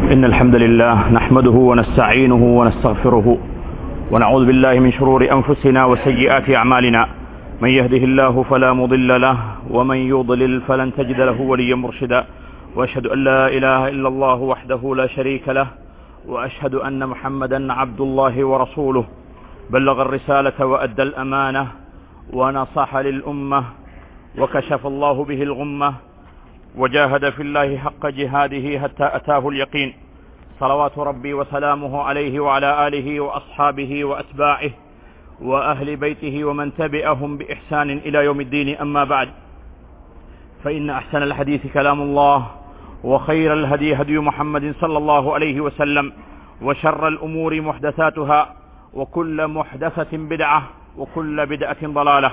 إن الحمد لله نحمده ونستعينه ونستغفره ونعوذ بالله من شرور أنفسنا وسيئات أعمالنا من يهده الله فلا مضل له ومن يضلل فلن تجد له وليا مرشدا وأشهد أن لا إله إلا الله وحده لا شريك له وأشهد أن محمدا عبد الله ورسوله بلغ الرسالة وأدى الأمانة ونصح للأمة وكشف الله به الغمة وجاهد في الله حق جهاده حتى أتاه اليقين صلوات ربي وسلامه عليه وعلى آله وأصحابه وأتباعه وأهل بيته ومن تبعهم بإحسان إلى يوم الدين أما بعد فإن أحسن الحديث كلام الله وخير الهدي هدي محمد صلى الله عليه وسلم وشر الأمور محدثاتها وكل محدثة بدعة وكل بدعة ضلالة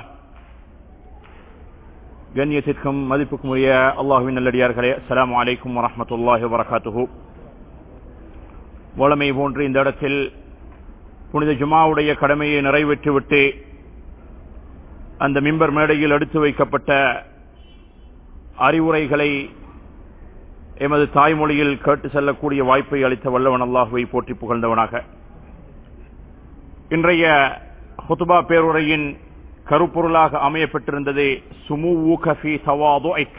கண்ணியத்திற்கும் மதிப்புக்கும் உரிய அல்லாஹுவின் நல்லடியார்களே அஸ்லாம் வலைக்கும் வரமத்துல்லாஹி வரகாத்துஹு வளமை போன்று இந்த இடத்தில் புனித ஜுமாவுடைய கடமையை நிறைவேற்றிவிட்டு அந்த மிம்பர் மேடையில் எடுத்து வைக்கப்பட்ட அறிவுரைகளை எமது தாய்மொழியில் கேட்டு செல்லக்கூடிய வாய்ப்பை அளித்த வல்லவன் அல்லாஹுவை போற்றி புகழ்ந்தவனாக இன்றைய ஹுத்துபா பேருரையின் கருப்பொருளாக அமையப்பட்டிருந்தது சுமுவூகி தவாதுக்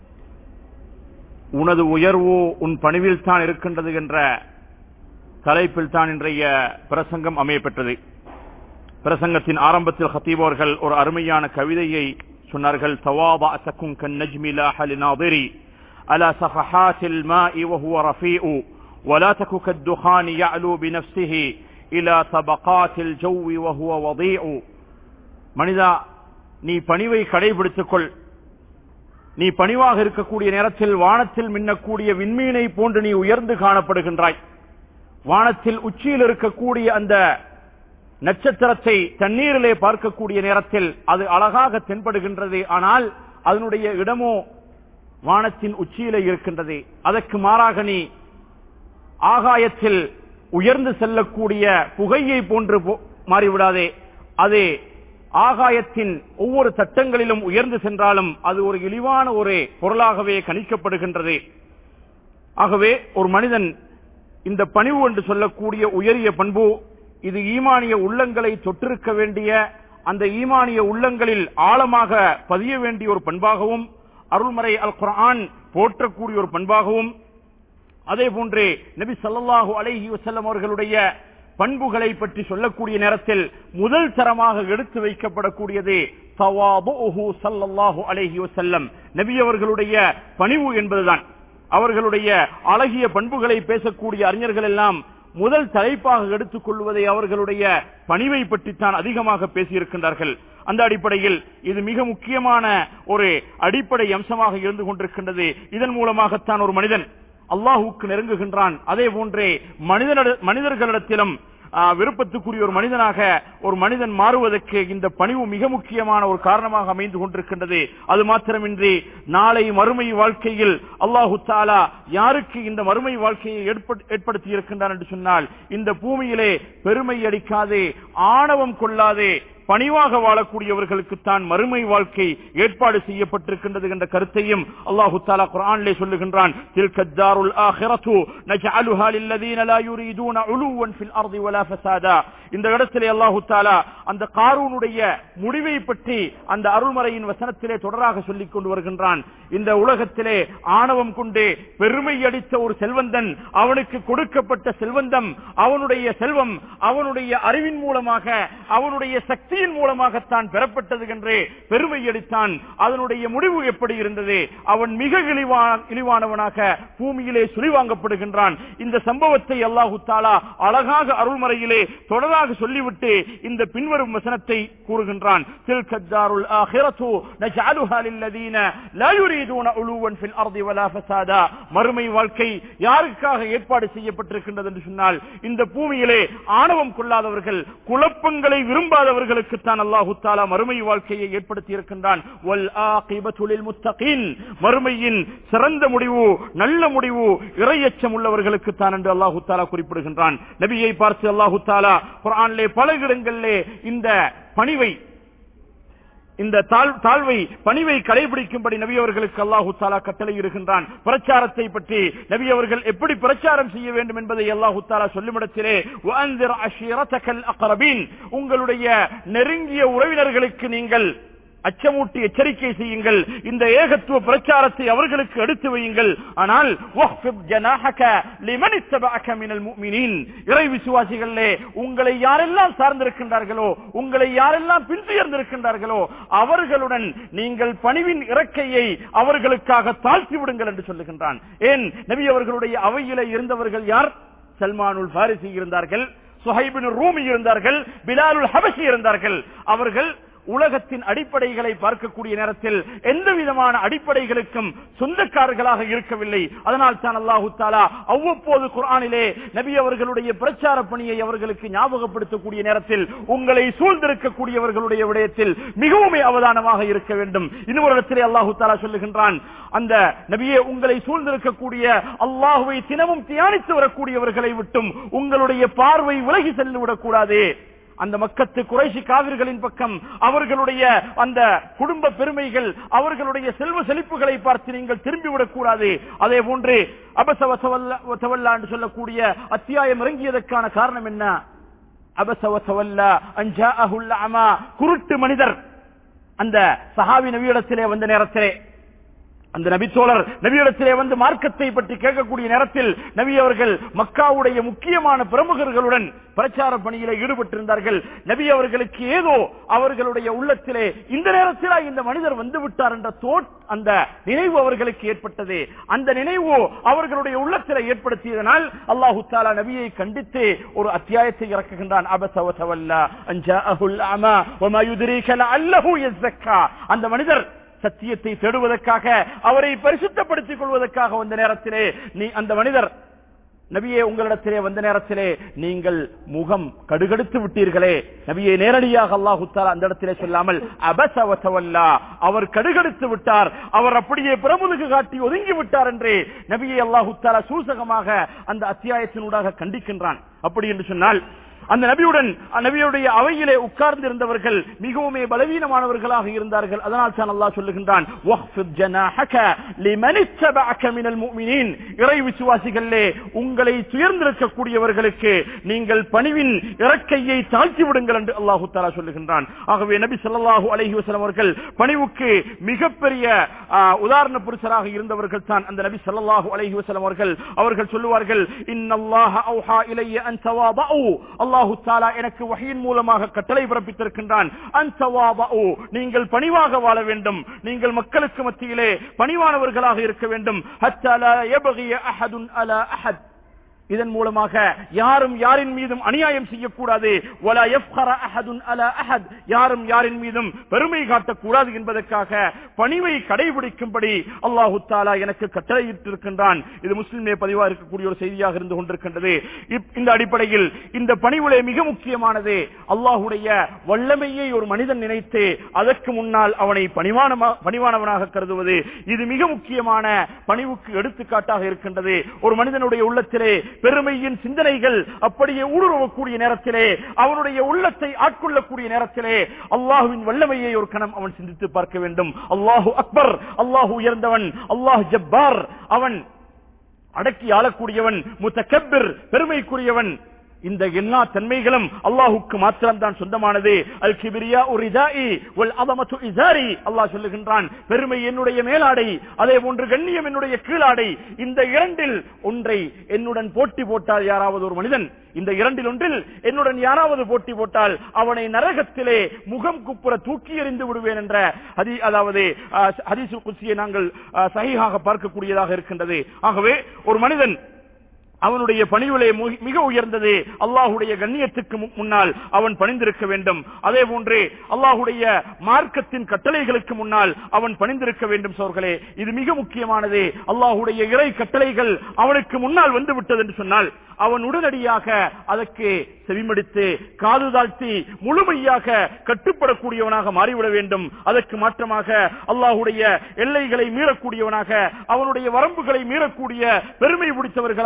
உனது உயர்வு உன் பணிவில் தான் இருக்கின்றது என்ற தலைப்பில் தான் இன்றைய பிரசங்கம் அமையப்பட்டது பிரசங்கத்தின் ஆரம்பத்தில் ஹத்தீப் அவர்கள் ஒரு அருமையான கவிதையை சொன்னார்கள் தவாபா அசக்கும் கன் நஜ்மிலா ஹலினாதிரி على صفحات الماء وهو رفيع ولا تك كالدخان يعلو بنفسه إلى طبقات الجو وهو وضيع மனிதா நீ பணிவை கடைபிடித்துக் கொள் நீ பணிவாக இருக்கக்கூடிய நேரத்தில் வானத்தில் மின்னக்கூடிய விண்மீனை போன்று நீ உயர்ந்து காணப்படுகின்றாய் வானத்தில் உச்சியில் இருக்கக்கூடிய அந்த நட்சத்திரத்தை தண்ணீரிலே பார்க்கக்கூடிய நேரத்தில் அது அழகாக தென்படுகின்றது ஆனால் அதனுடைய இடமோ வானத்தின் உச்சியிலே இருக்கின்றது அதற்கு மாறாக நீ ஆகாயத்தில் உயர்ந்து செல்லக்கூடிய புகையை போன்று மாறிவிடாதே அது ஆகாயத்தின் ஒவ்வொரு சட்டங்களிலும் உயர்ந்து சென்றாலும் அது ஒரு இழிவான ஒரு பொருளாகவே கணிக்கப்படுகின்றது ஆகவே ஒரு மனிதன் இந்த பணிவு என்று சொல்லக்கூடிய உயரிய பண்பு இது ஈமானிய உள்ளங்களை தொற்றிருக்க வேண்டிய அந்த ஈமானிய உள்ளங்களில் ஆழமாக பதிய வேண்டிய ஒரு பண்பாகவும் அருள்மறை அல் குரான் போற்றக்கூடிய ஒரு பண்பாகவும் அதே போன்றே நபி சல்லாஹூ அலைஹி வசல்லம் அவர்களுடைய பண்புகளை பற்றி சொல்லக்கூடிய நேரத்தில் முதல் தரமாக எடுத்து வைக்கப்படக்கூடியது சல்லாஹூ அலஹி வசல்லம் நபி அவர்களுடைய பணிவு என்பதுதான் அவர்களுடைய அழகிய பண்புகளை பேசக்கூடிய அறிஞர்கள் எல்லாம் முதல் தலைப்பாக எடுத்துக் கொள்வதை அவர்களுடைய பணிவை பற்றித்தான் அதிகமாக பேசியிருக்கின்றார்கள் அந்த அடிப்படையில் இது மிக முக்கியமான ஒரு அடிப்படை அம்சமாக இருந்து கொண்டிருக்கின்றது இதன் மூலமாகத்தான் ஒரு மனிதன் அல்லாஹுக்கு நெருங்குகின்றான் அதே போன்றே மனிதர்களிடத்திலும் விருப்பத்துக்குரிய ஒரு மனிதனாக ஒரு மனிதன் மாறுவதற்கு இந்த பணிவு மிக முக்கியமான ஒரு காரணமாக அமைந்து கொண்டிருக்கின்றது அது மாத்திரமின்றி நாளை மறுமை வாழ்க்கையில் அல்லாஹு தாலா யாருக்கு இந்த மறுமை வாழ்க்கையை ஏற்படுத்தி இருக்கின்றான் என்று சொன்னால் இந்த பூமியிலே பெருமை அடிக்காதே ஆணவம் கொள்ளாதே பணிவாக வாழக்கூடியவர்களுக்கு தான் மறுமை வாழ்க்கை ஏற்பாடு செய்யப்பட்டிருக்கின்றது என்ற கருத்தையும் அல்லாஹு தாலா குரானிலே சொல்லுகின்றான் தில்கத்தாருல் ஆஹிரத்து நஜஅலுஹா லில்லதீன லா யுரீதுன உலுவன் ஃபில் அர்தி வலா ஃபசாதா இந்த இடத்திலே அல்லாஹு தாலா அந்த காரூனுடைய முடிவை பற்றி அந்த அருள்மறையின் வசனத்திலே தொடராக சொல்லிக் கொண்டு வருகின்றான் இந்த உலகத்திலே ஆணவம் கொண்டு பெருமை அடித்த ஒரு செல்வந்தன் அவனுக்கு கொடுக்கப்பட்ட செல்வந்தம் அவனுடைய செல்வம் அவனுடைய அறிவின் மூலமாக அவனுடைய சக்தி சக்தியின் மூலமாகத்தான் பெறப்பட்டது என்று பெருமை அடித்தான் அதனுடைய முடிவு எப்படி இருந்தது அவன் மிக இழிவானவனாக பூமியிலே சுழிவாங்கப்படுகின்றான் இந்த சம்பவத்தை அல்லாஹு தாலா அழகாக அருள்மறையிலே தொடராக சொல்லிவிட்டு இந்த பின்வரும் வசனத்தை கூறுகின்றான் மறுமை வாழ்க்கை யாருக்காக ஏற்பாடு செய்யப்பட்டிருக்கின்றது என்று சொன்னால் இந்த பூமியிலே ஆணவம் கொள்ளாதவர்கள் குழப்பங்களை விரும்பாதவர்களுக்கு தான் அல்லாஹு தாலா மறுமை வாழ்க்கையை ஏற்படுத்தி இருக்கின்றான் மறுமையின் சிறந்த முடிவு நல்ல முடிவு இறையச்சம் உள்ளவர்களுக்கு தான் என்று அல்லாஹு தாலா குறிப்பிடுகின்றான் நபியை பார்த்து அல்லாஹு தாலா குரானிலே பல இடங்களிலே இந்த பணிவை இந்த தாழ்- தாழ்வை பணிவை கடைபிடிக்கும்படி நபி அவர்களுக்கு அல்லாஹு தாலா கட்டளை இருக்கின்றான் பிரச்சாரத்தை பற்றி நபி அவர்கள் எப்படி பிரச்சாரம் செய்ய வேண்டும் என்பதை அல்லாஹு தாலா சொல்லுமிடத்திலே "வஅன்திர் அஷீரத்தகல் அக்ரபீன்." உங்களுடைய நெருங்கிய உறவினர்களுக்கு நீங்கள் அச்சமூட்டி எச்சரிக்கை செய்யுங்கள் இந்த ஏகத்துவ பிரச்சாரத்தை அவர்களுக்கு எடுத்து வையுங்கள் ஆனால் "வஹ்ஃபித் ஜனாஹக லிமன் இத்தபஅக மினல் முஃமினீன்." இறை விசுவாசிகளே உங்களை யாரெல்லாம் சார்ந்திருக்கின்றார்களோ உங்களை யாரெல்லாம் பின்துயர்ந்திருக்கின்றார்களோ அவர்களுடன் நீங்கள் பணிவின் இறக்கையை அவர்களுக்காக தாழ்த்தி விடுங்கள் என்று சொல்லுகின்றான் ஏன் நபி அவர்களுடைய அவையிலே இருந்தவர்கள் யார் சல்மானுல் பாரிசி இருந்தார்கள் சுஹைபின் ரூமி இருந்தார்கள் பிலாலுல் ஹபஷி இருந்தார்கள் அவர்கள் உலகத்தின் அடிப்படைகளை பார்க்கக்கூடிய நேரத்தில் எந்த விதமான அடிப்படைகளுக்கும் சொந்தக்காரர்களாக இருக்கவில்லை அதனால் தான் அல்லாஹு தாலா அவ்வப்போது குர்ஆனிலே நபி அவர்களுடைய பிரச்சார பணியை அவர்களுக்கு ஞாபகப்படுத்தக்கூடிய நேரத்தில் உங்களை சூழ்ந்திருக்கக்கூடியவர்களுடைய விடயத்தில் மிகவும் அவதானமாக இருக்க வேண்டும் இன்னொரு இடத்திலே அல்லாஹு தாலா சொல்லுகின்றான் அந்த நபியே உங்களை சூழ்ந்திருக்கக்கூடிய அல்லாஹுவை தினமும் தியானித்து வரக்கூடியவர்களை விட்டும் உங்களுடைய பார்வை விலகி சென்று விடக்கூடாது அந்த மக்கத்து குறைசி காவிர்களின் பக்கம் அவர்களுடைய அந்த குடும்ப பெருமைகள் அவர்களுடைய செல்வ செழிப்புகளை பார்த்து நீங்கள் திரும்பிவிடக் கூடாது அதே போன்று அபசவசவல்லா என்று சொல்லக்கூடிய அத்தியாயம் இறங்கியதற்கான காரணம் என்ன அபசவசவல்லா அஞ்சா அமா குருட்டு மனிதர் அந்த சஹாவி நபியிடத்திலே வந்த நேரத்திலே அந்த நபித்தோழர் நபியிடத்திலே வந்து மார்க்கத்தை பற்றி கேட்கக்கூடிய நேரத்தில் நபி அவர்கள் மக்காவுடைய முக்கியமான பிரமுகர்களுடன் பிரச்சார பணியில ஈடுபட்டிருந்தார்கள் நபி அவர்களுக்கு ஏதோ அவர்களுடைய உள்ளத்திலே இந்த நேரத்தில் இந்த மனிதர் வந்து விட்டார் என்ற தோட் அந்த நினைவு அவர்களுக்கு ஏற்பட்டது அந்த நினைவு அவர்களுடைய உள்ளத்திலே ஏற்படுத்தியதனால் அல்லாஹு தாலா நபியை கண்டித்து ஒரு அத்தியாயத்தை இறக்குகின்றான் அபசவசவல்லா அஞ்சாஅஹுல் அமா வமா யுத்ரீக லஅல்லஹு யஸ்ஸக்கா அந்த மனிதர் சத்தியத்தை தேடுவதற்காக அவரை பரிசுத்தப்படுத்திக் கொள்வதற்காக வந்த நேரத்திலே நீ அந்த மனிதர் நபியே உங்களிடத்திலே வந்த நேரத்திலே நீங்கள் முகம் கடுகடுத்து விட்டீர்களே நபியை நேரடியாக அல்லாஹு தாலா அந்த இடத்திலே சொல்லாமல் அபசவசவல்லா அவர் கடுகடுத்து விட்டார் அவர் அப்படியே பிரமுதுகு காட்டி ஒதுங்கி விட்டார் என்று நபியை அல்லாஹு தாலா சூசகமாக அந்த அத்தியாயத்தினூடாக கண்டிக்கின்றான் அப்படி என்று சொன்னால் அந்த நபியுடன் நபியுடைய அவையிலே உட்கார்ந்து இருந்தவர்கள் மிகவும் பலவீனமானவர்களாக இருந்தார்கள் அதனால் தான் அல்லாஹ் சொல்லுகின்றான் "வஹ்ஃபித் ஜனாஹக லிமன் இத்தபஅக மினல் முஃமினீன்." இறை விசுவாசிகளே உங்களை துயர்ந்திருக்கக்கூடியவர்களுக்கு நீங்கள் பணிவின் இறக்கையை தாழ்த்தி விடுங்கள் என்று அல்லாஹு தாலா சொல்லுகின்றான் ஆகவே நபி ஸல்லல்லாஹு அலைஹி வஸல்லம் அவர்கள் பணிவுக்கு மிகப்பெரிய ஆ, உதாரண புருஷராக இருந்தவர்கள் தான் அந்த நபி ஸல்லல்லாஹு அலைஹி வஸல்லம் அவர்கள் அவர்கள் சொல்லுவார்கள் இன்னல்லாஹ அவ்ஹா இலைய அன் தவாபஉ அல்லாஹு தாலா எனக்கு வஹீன் மூலமாக கட்டளை பிறப்பித்திருக்கின்றான் அன் தவாபஉ நீங்கள் பணிவாக வாழ வேண்டும் நீங்கள் மக்களுக்கு மத்தியிலே பணிவானவர்களாக இருக்க வேண்டும் ஹத்தா லா யபகிய அஹதுன் அலா அஹத் இதன் மூலமாக யாரும் யாரின் மீதும் அநியாயம் செய்யக்கூடாது வலா யஃப்கர அஹதுன் அலா அஹத் யாரும் யாரின் மீதும் பெருமை காட்டக்கூடாது என்பதற்காக பணிவை கடைபிடிக்கும்படி அல்லாஹு தாலா எனக்கு கட்டளையிட்டிருக்கின்றான் இது முஸ்லிமே பதிவா இருக்கக்கூடிய ஒரு செய்தியாக இருந்து கொண்டிருக்கின்றது இப்- இந்த அடிப்படையில் இந்த பணிவுலே மிக முக்கியமானது அல்லாஹுடைய வல்லமையை ஒரு மனிதன் நினைத்து அதற்கு முன்னால் அவனை பணிவானமா பணிவானவனாக கருதுவது இது மிக முக்கியமான பணிவுக்கு எடுத்துக்காட்டாக இருக்கின்றது ஒரு மனிதனுடைய உள்ளத்திலே பெருமையின் சிந்தனைகள் அப்படியே ஊடுருவக்கூடிய நேரத்திலே அவனுடைய உள்ளத்தை ஆட்கொள்ளக்கூடிய நேரத்திலே அல்லாஹுவின் வல்லமையை ஒரு கணம் அவன் சிந்தித்து பார்க்க வேண்டும் அல்லாஹு அக்பர் அல்லாஹு உயர்ந்தவன் அல்லாஹ் ஜப்பார் அவன் அடக்கி ஆளக்கூடியவன் முத்தக்கபிர் பெருமைக்குரியவன் இந்த எல்லா தன்மைகளும் அல்லாஹுக்கு மாத்திரம்தான் சொந்தமானது அல் கிபிரியா ஒரு இதாயி ஒல் அதமத்து இசாரி அல்லாஹ் சொல்லுகின்றான் பெருமை என்னுடைய மேலாடை அதே போன்று கண்ணியம் என்னுடைய கீழாடை இந்த இரண்டில் ஒன்றை என்னுடன் போட்டி போட்டால் யாராவது ஒரு மனிதன் இந்த இரண்டில் ஒன்றில் என்னுடன் யாராவது போட்டி போட்டால் அவனை நரகத்திலே முகம் குப்புற தூக்கி எறிந்து விடுவேன் என்ற ஹதி அதாவது ஹதீசு குசியை நாங்கள் ஆஹ், சஹீஹாக பார்க்கக்கூடியதாக இருக்கின்றது ஆகவே ஒரு மனிதன் அவனுடைய பணிவிலே மு- மிக உயர்ந்தது அல்லாஹுடைய கண்ணியத்துக்கு மு- முன்னால் அவன் பணிந்திருக்க வேண்டும் அதே போன்று அல்லாஹுடைய மார்க்கத்தின் கட்டளைகளுக்கு முன்னால் அவன் பணிந்திருக்க வேண்டும் சோர்களே இது மிக முக்கியமானது அல்லாஹுடைய இறை கட்டளைகள் அவனுக்கு முன்னால் வந்து விட்டது என்று சொன்னால் அவன் உடனடியாக அதற்கு செவிமடித்து காது தாழ்த்தி முழுமையாக கட்டுப்படக்கூடியவனாக மாறிவிட வேண்டும் அதற்கு மாற்றமாக அல்லாஹுடைய எல்லைகளை மீறக்கூடியவனாக அவனுடைய வரம்புகளை மீறக்கூடிய பெருமை பிடித்தவர்களாக இருந்து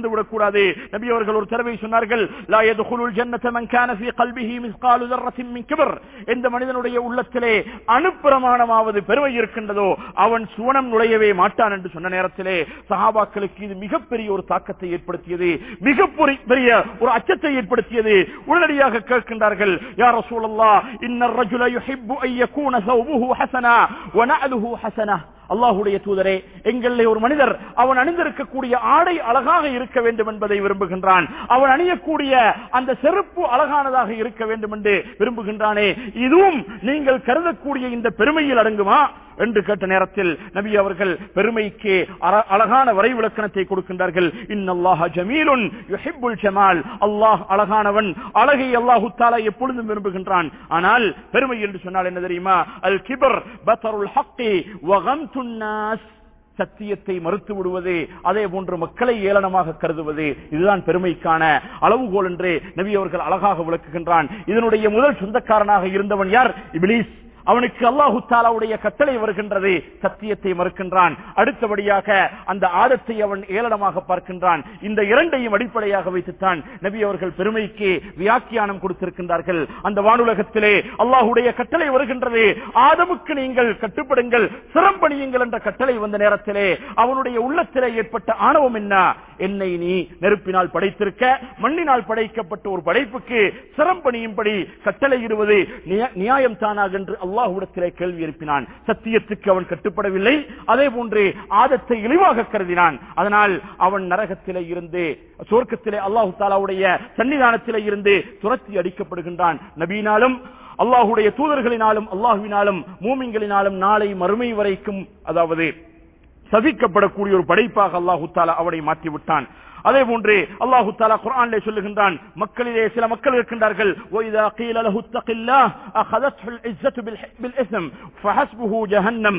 விடக்கூடாது நபி அவர்கள் ஒரு தடவை சொன்னார்கள் லா யதுகுலுல் ஜன்னத மன் கான ஃபீ கல்பிஹி மிஸ்காலு தர்ரத்தின் மின் கிபர் எந்த மனிதனுடைய உள்ளத்திலே அணுப்பிரமாணமாவது பெருமை இருக்கின்றதோ அவன் சுவனம் நுழையவே மாட்டான் என்று சொன்ன நேரத்திலே சஹாபாக்களுக்கு இது மிகப்பெரிய ஒரு தாக்கத்தை ஏற்படுத்தியது மிக பெரிய ஒரு அச்சத்தை ஏற்படுத்தியது உடனடியாக கேட்கின்றார்கள் யார் ரசூலல்லா இன்னர் ரஜுல யுஹிப்பு அன் யகூன ஸௌபுஹு ஹஸனா வ நஅலுஹு ஹஸனா அல்லாஹுடைய தூதரே எங்களிலே ஒரு மனிதர் அவன் அணிந்திருக்கக்கூடிய ஆடை அழகாக இருக்க வேண்டும் என்பதை விரும்புகின்றான் அவன் அணியக்கூடிய அந்த செருப்பு அழகானதாக இருக்க வேண்டும் என்று விரும்புகின்றானே இதுவும் நீங்கள் கருதக்கூடிய இந்த பெருமையில் அடங்குமா என்று கேட்ட நேரத்தில் நபி அவர்கள் பெருமைக்கு அர- அழகான வரை விளக்கணத்தை கொடுக்கின்றார்கள் இன்னல்லாஹ ஜமீலுன் யுஹிப்புல் ஜமால் அல்லாஹ் அழகானவன் அழகை அல்லாஹு தாலா எப்பொழுதும் விரும்புகின்றான் ஆனால் பெருமை என்று சொன்னால் என்ன தெரியுமா அல் கிபர் பத்தருல் ஹக்கி வகம்துன் நாஸ் சத்தியத்தை மறுத்து விடுவது அதே போன்று மக்களை ஏளனமாக கருதுவது இதுதான் பெருமைக்கான அளவுகோல் என்று நபி அவர்கள் அழகாக விளக்குகின்றான் இதனுடைய முதல் சொந்தக்காரனாக இருந்தவன் யார் இபிலிஸ் அவனுக்கு அல்லாஹு தாலாவுடைய கட்டளை வருகின்றது சத்தியத்தை மறுக்கின்றான் அடுத்தபடியாக அந்த ஆதத்தை அவன் ஏளனமாக பார்க்கின்றான் இந்த இரண்டையும் அடிப்படையாக வைத்துத்தான் நபி அவர்கள் பெருமைக்கு வியாக்கியானம் கொடுத்திருக்கின்றார்கள் அந்த வானுலகத்திலே அல்லாஹுடைய கட்டளை வருகின்றது ஆதமுக்கு நீங்கள் கட்டுப்படுங்கள் சிரம்பணியுங்கள் என்ற கட்டளை வந்த நேரத்திலே அவனுடைய உள்ளத்திலே ஏற்பட்ட ஆணவம் என்ன என்னை நீ நெருப்பினால் படைத்திருக்க மண்ணினால் படைக்கப்பட்ட ஒரு படைப்புக்கு சிரம்பணியும்படி கட்டளையிடுவது நியா- நியாயம் தானாக என்று அல்லாஹுடத்திலே கேள்வி எழுப்பினான் சத்தியத்துக்கு அவன் கட்டுப்படவில்லை அதே போன்று ஆதத்தை இழிவாக கருதினான் அதனால் அவன் நரகத்திலே இருந்து சொர்க்கத்திலே அல்லாஹு தாலாவுடைய சன்னிதானத்திலே இருந்து துரத்தி அடிக்கப்படுகின்றான் நபீனாலும் அல்லாஹுடைய தூதர்களினாலும் அல்லாஹுவினாலும் மூமின்களினாலும் நாளை மறுமை வரைக்கும் அதாவது சபிக்கப்படக்கூடிய ஒரு படைப்பாக அல்லாஹு தாலா அவனை மாற்றி விட்டான் அதே போன்று அல்லாஹு தாலா குர்ஆனிலே சொல்லுகின்றான் மக்களிலே சில மக்கள் இருக்கின்றார்கள் وَإِذَا قِيلَ لَهُ اتَّقِ اللَّهَ أَخَذَتْهُ الْعِزَّةُ بِالْح- بِالْإِثْمِ فَحَسْبُهُ جَهَنَّمْ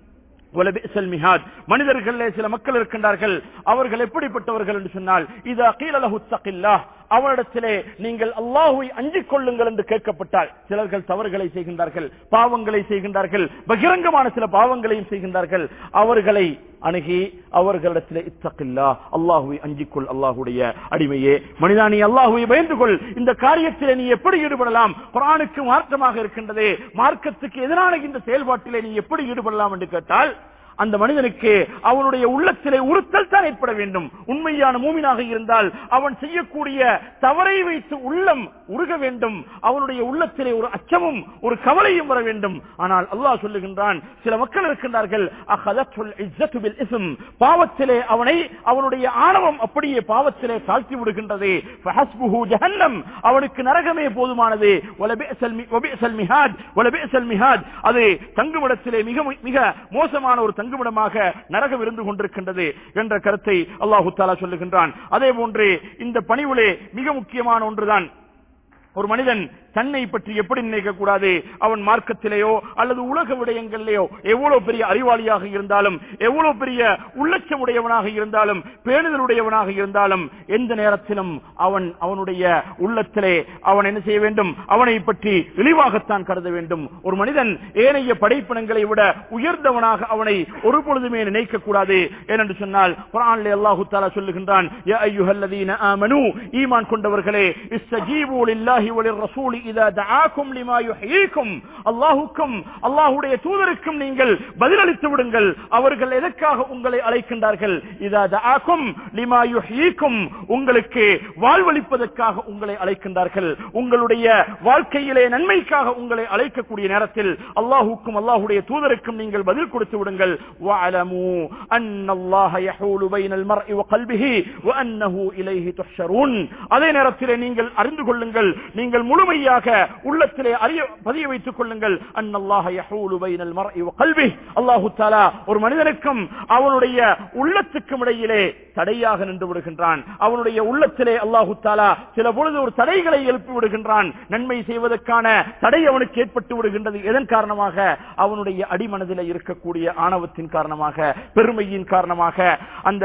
வலபிஅஸல் மிஹாத் மனிதர்களே சில மக்கள் இருக்கின்றார்கள் அவர்கள் எப்படிப்பட்டவர்கள் என்று சொன்னால் இதா கீல லஹு தக்கில்லாஹ் அவனிடத்திலே நீங்கள் அல்லாஹுவை அஞ்சிக் கொள்ளுங்கள் என்று கேட்கப்பட்டால் சிலர்கள் தவறுகளை செய்கின்றார்கள் பாவங்களை செய்கின்றார்கள் பகிரங்கமான சில பாவங்களையும் செய்கின்றார்கள் அவர்களை அணுகி அவர்களிடத்திலே இத்தக்கில்லா அல்லாஹுவை அஞ்சிக்கொள் அல்லாஹுடைய அடிமையே மனிதா நீ அல்லாஹுவை பயந்து கொள் இந்த காரியத்திலே நீ எப்படி ஈடுபடலாம் குரானுக்கு மாற்றமாக இருக்கின்றதே மார்க்கத்துக்கு எதிரான இந்த செயல்பாட்டிலே நீ எப்படி ஈடுபடலாம் என்று கேட்டால் அந்த மனிதனுக்கு அவனுடைய உள்ளத்திலே உறுத்தல் தான் ஏற்பட வேண்டும் உண்மையான மூமினாக இருந்தால் அவன் செய்யக்கூடிய தவறை வைத்து உள்ளம் உருக வேண்டும் அவனுடைய உள்ளத்திலே ஒரு அச்சமும் ஒரு கவலையும் வர வேண்டும் ஆனால் அல்லாஹ் சொல்லுகின்றான் சில மக்கள் இருக்கின்றார்கள் அஹதத்துல் இஸ்ஸத்து பில் இஸ்ம் பாவத்திலே அவனை அவனுடைய ஆணவம் அப்படியே பாவத்திலே தாழ்த்தி விடுகின்றது ஃபஹஸ்புஹு ஜஹன்னம் அவனுக்கு நரகமே போதுமானது வலபிஅஸல் மி- வபிஅஸல் மிஹாத் வலபிஅஸல் மிஹாத் அது தங்குமிடத்திலே மிக மிக மோசமான ஒரு தங்குமிடமாக நரகம் இருந்து கொண்டிருக்கின்றது என்ற கருத்தை அல்லாஹு தாலா சொல்லுகின்றான் அதே போன்று இந்த பணிவுலே மிக முக்கியமான ஒன்றுதான் ஒரு மனிதன் தன்னை பற்றி எப்படி நினைக்க கூடாது அவன் மார்க்கத்திலேயோ அல்லது உலக விடயங்களிலேயோ எவ்வளவு பெரிய அறிவாளியாக இருந்தாலும் எவ்வளவு பெரிய உள்ளச்சமுடையவனாக இருந்தாலும் பேணுதலுடையவனாக இருந்தாலும் எந்த நேரத்திலும் அவன் அவனுடைய உள்ளத்திலே அவன் என்ன செய்ய வேண்டும் அவனை பற்றி இழிவாகத்தான் கருத வேண்டும் ஒரு மனிதன் ஏனைய படைப்பினங்களை விட உயர்ந்தவனாக அவனை ஒரு பொழுதுமே நினைக்க கூடாது ஏனென்று சொன்னால் குர்ஆனிலே அல்லாஹு தஆலா சொல்லுகின்றான் யா அய்யுஹல்லதீன ஆமனூ ஈமான் கொண்டவர்களே இஸ்தஜீபு லில்லாஹி வலிர் ரசூலி இதா தஆக்கும் லிமா யுஹ்யீக்கும் அல்லாஹ்வுக்கும் அல்லாஹ்வுடைய தூதருக்கும் நீங்கள் பதிலளித்து விடுங்கள் அவர்கள் எதற்காக உங்களை அழைக்கின்றார்கள் இதா தஆக்கும் லிமா யுஹ்யீக்கும் உங்களுக்கு வாழ்வளிப்பதற்காக உங்களை அழைக்கின்றார்கள் உங்களுடைய வாழ்க்கையிலே நன்மைக்காக உங்களை அழைக்கக்கூடிய நேரத்தில் அல்லாஹ்வுக்கும் அல்லாஹ்வுடைய தூதருக்கும் நீங்கள் பதில் கொடுத்து விடுங்கள் வஅலமு அன்னல்லாஹ யஹூலு பைனல் மர்இ வகல்பிஹி வஅன்னஹு இலைஹி துஹ்ஷரூன் அதே நேரத்திலே நீங்கள் அறிந்து கொள்ளுங்கள் நீங்கள் முழுமையாக உள்ளத்திலே அறிய பதிய வைத்துக் கொள்ளுங்கள் அன்னல்லாஹ யஹூலு பைனல் மர்இ வகல்பிஹி அல்லாஹு தஆலா ஒரு மனிதனுக்கும் அவனுடைய உள்ளத்துக்கும் இடையிலே தடையாக நின்று விடுகின்றான் அவனுடைய உள்ளத்திலே அல்லாஹு தாலா சில பொழுது ஒரு தடைகளை எழுப்பி விடுகின்றான் நன்மை செய்வதற்கான தடை அவனுக்கு ஏற்பட்டு விடுகின்றது எதன் காரணமாக அவனுடைய அடிமனதிலே இருக்கக்கூடிய ஆணவத்தின் காரணமாக பெருமையின் காரணமாக அந்த